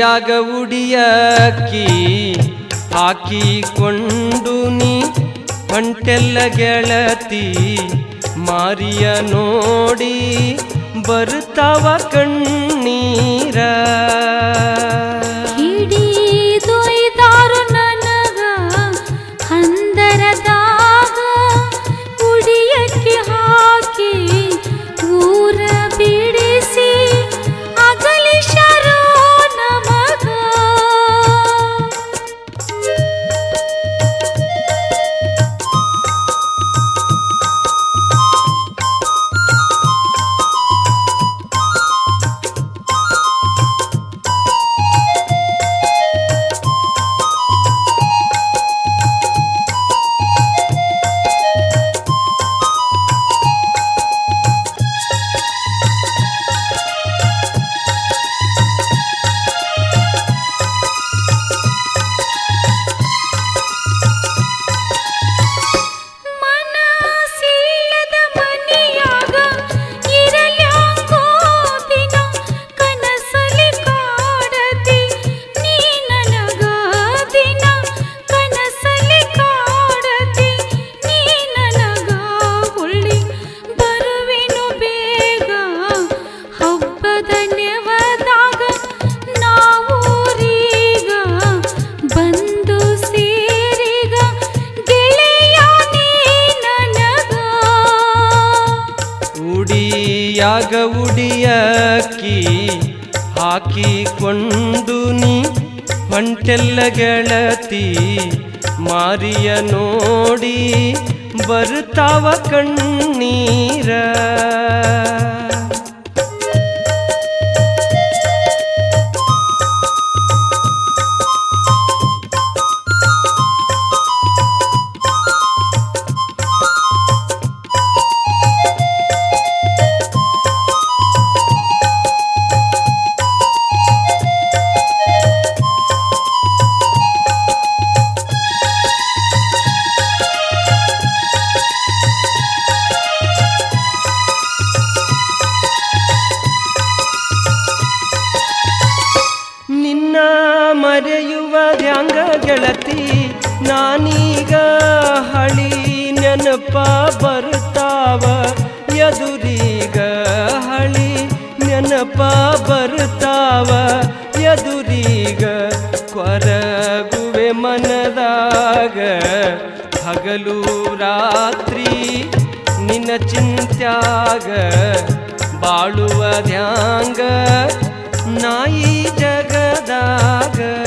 ಉಡಿಯಾಗ ಉಡಿಯಕ್ಕಿ ಹಾಕಿಕೊಂಡು ನೀ ಹೊಂಟೆಲ್ಲ ಗೆಳತಿ ಮಾರಿಯ ನೋಡಿ ಬರ್ತಾವ ಕಣ್ಣೀರ ಹಿಡಿದೊಯ್ದಾರು ನನಗ ಹಂದರದಾಗ ಕುಡಿಯಕ್ಕೆ ಹಾಕಿ ಊರ ಬಿಡಿಸಿ ಅಗಲಿಶರೋ ನಮಗ ಮನಸಿಲ್ಲದ ಮನೆಯಾಗ ಇರಲ್ಯಾಂಗೋ ದಿನ ಕನಸಲಿ ಕಾಡತಿ ನೀ ನನಗ ದಿನ ಕನಸಲಿ ಕಾಡತಿ ನೀ ನನಗ ಹೊಳ್ಳಿ ಬರುವೆನು ಬೇಗ ಹಬ್ಬದ ನೆವದಾಗ ನಾವೂರೀಗ ಬಂದು ಸೇರಿಗ ಗೆಳೆಯ ನೀ ನನಗ ಉಡಿಯಾಗ ಉಡಿಯಕ್ಕಿ ಹಾಕಿಕೊಂಡು ನೀ ಹೊಂಟೆಲ್ಲ ಗೆಳತಿ ಮಾರಿಯ ನೋಡಿ ಬರ್ತಾವ ಕಣ್ಣೀರ ನಿನ್ನ ಮರೆಯುವದ್ಯಾಂಗ ಗೆಳತಿ ನಾನೀಗ ಹಳಿ ನೆನಪ ಬರ್ತಾವ ಎದುರೀಗ ಹಳಿ ನೆನಪ ಬರ್ತಾವ ಎದುರೀಗ ಕೊರಗುವೆ ಮನದಾಗ ಹಗಲು ರಾತ್ರಿ ನಿನ್ನ ಚಿಂತ್ಯಾಗ ಬಾಳುವ ಧ್ಯಾಂಗ ನಾಯಿ ಜಗದಾಗ